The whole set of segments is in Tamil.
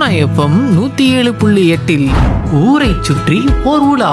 எஃப்எம் நூத்தி ஏழு புள்ளி எட்டில் ஊரை சுற்றி ஓர் உலா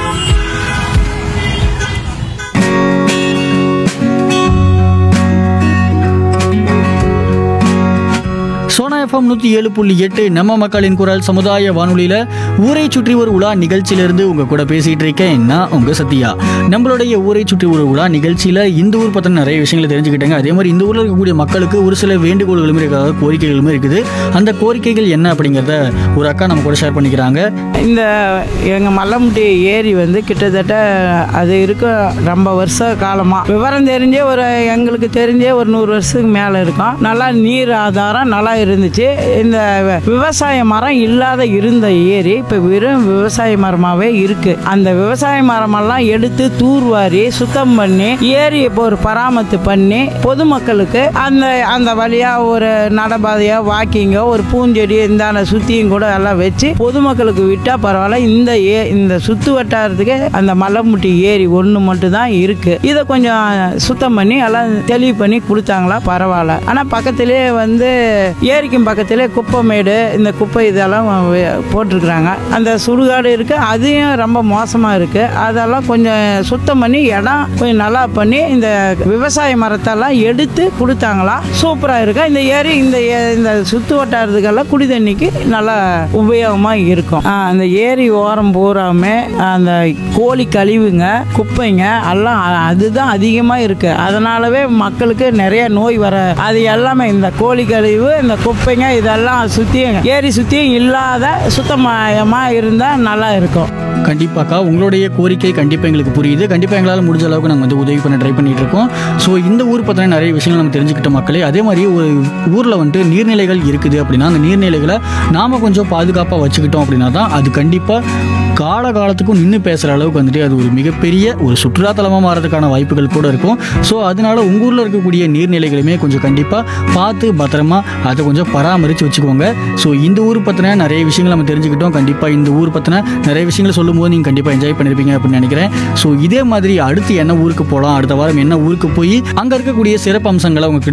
சோனா எஃப்எம் நூற்றி ஏழு புள்ளி எட்டு நம்ம மக்களின் குரல் சமுதாய வானொலியில் ஊரை சுற்றி ஒரு உலா நிகழ்ச்சியிலிருந்து உங்கள் கூட பேசிகிட்டு இருக்கேன் நான் உங்கள் சத்யா நம்மளுடைய ஊரை சுற்றி ஒரு உலா நிகழ்ச்சியில் இந்த ஊர் பற்றின நிறைய விஷயங்களை தெரிஞ்சுக்கிட்டேங்க அதே மாதிரி இந்த ஊரில் இருக்கக்கூடிய மக்களுக்கு ஒரு சில வேண்டுகோள்களும் இருக்காது கோரிக்கைகளும் இருக்குது அந்த கோரிக்கைகள் என்ன அப்படிங்கிறத ஒரு அக்கா நம்ம கூட ஷேர் பண்ணிக்கிறாங்க இந்த எங்கள் மல்லமுட்டி ஏரி வந்து கிட்டத்தட்ட அது இருக்க ரொம்ப வருஷ காலமாக விவரம் தெரிஞ்சே ஒரு எங்களுக்கு தெரிஞ்சே ஒரு நூறு வருஷத்துக்கு மேலே இருக்கும் நல்லா நீர் ஆதாரம் நல்லா இருந்துச்சு இந்த வ- விவசாய மரம் இல்லாத இருந்த ஏரி இப்போ வெறும் விவசாய மரமாகவே இருக்கு அந்த விவசாய மரமெல்லாம் எடுத்து தூர்வாரி சுத்தம் பண்ணி ஏரி இப்போ ஒரு பராமத்து பண்ணி பொதுமக்களுக்கு அந்த அந்த வழியாக ஒரு நடபாதையோ வாக்கிங்கோ ஒரு பூஞ்செடி இந்தாண்ட சுற்றியும் கூட எல்லாம் வச்சு பொதுமக்களுக்கு விட்டால் பரவாயில்ல இந்த ஏ இந்த சுற்று வட்டாரத்துக்கு அந்த மல்லமுட்டி ஏரி ஒன்று மட்டும் தான் இருக்கு இதை கொஞ்சம் சுத்தம் பண்ணி எல்லாம் தெளிவு பண்ணி கொடுத்தாங்களா பரவாயில்ல ஆனால் பக்கத்திலே வந்து ஏரிக்கும் பக்கத்திலே குப்பை மேடு இந்த குப்பை இதெல்லாம் வே- போட்டிருக்கிறாங்க அந்த சுடுகாடு இருக்கு அதையும் ரொம்ப மோசமாக இருக்கு அதெல்லாம் கொஞ்சம் சுத்தம் பண்ணி இடம் கொஞ்சம் நல்லா பண்ணி இந்த விவசாய மரத்தெல்லாம் எடுத்து கொடுத்தாங்களா சூப்பராக இருக்கு இந்த ஏரி இந்த ஏ- இந்த சுற்று வட்டாரத்துக்கெல்லாம் குடி தண்ணிக்கு நல்லா உபயோகமாக இருக்கும் ஆ, அந்த ஏரி ஓரம் பூராமே அந்த கோழி கழிவுங்க குப்பைங்க எல்லாம் அ- அதுதான் அதிகமாக இருக்கு அதனாலவே மக்களுக்கு நிறைய நோய் வர அது எல்லாமே இந்த கோழி கழிவு இந்த குப்பைங்க இதெல்லாம் சுற்றியும் ஏரி சுற்றியும் இல்லாத சுத்தமயமாக இருந்தால் நல்லா இருக்கும் கண்டிப்பாக்கா உங்களுடைய கோரிக்கை கண்டிப்பாக எங்களுக்கு புரியுது கண்டிப்பாக எங்களால் முடிஞ்ச அளவுக்கு நாங்கள் வந்து உதவி பண்ண ட்ரை பண்ணிட்டு இருக்கோம் ஸோ இந்த ஊர் பற்றின நிறைய விஷயங்கள் நம்ம தெரிஞ்சுக்கிட்ட மக்களே அதே மாதிரி ஒரு ஊரில் வந்துட்டு நீர்நிலைகள் இருக்குது அப்படின்னா அந்த நீர்நிலைகளை நாம் கொஞ்சம் பாதுகாப்பாக வச்சுக்கிட்டோம் அப்படின்னா தான் அது கண்டிப்பாக கால காலத்துக்கும் நின்று பேசுகிற அளவுக்கு வந்துட்டு அது ஒரு மிகப்பெரிய ஒரு சுற்றுலாத்தலமாக மாறதுக்கான வாய்ப்புகள் கூட இருக்கும் ஸோ அதனால உங்கள் ஊரில் இருக்கக்கூடிய நீர்நிலைகளுமே கொஞ்சம் கண்டிப்பாக பார்த்து பத்திரமா அதை கொஞ்சம் பராமரித்து வச்சுக்கோங்க ஸோ இந்த ஊர் பற்றின நிறைய விஷயங்கள் நம்ம தெரிஞ்சுக்கிட்டோம் கண்டிப்பாக இந்த ஊர் பற்றின நிறைய விஷயங்களை சொல்லும்போது நீங்கள் கண்டிப்பாக என்ஜாய் பண்ணியிருப்பீங்க அப்படின்னு நினைக்கிறேன் ஸோ இதே மாதிரி அடுத்து என்ன ஊருக்கு போகலாம் அடுத்த வாரம் என்ன ஊருக்கு போய் அங்கே இருக்கக்கூடிய சிறப்பு அம்சங்களை உங்ககிட்ட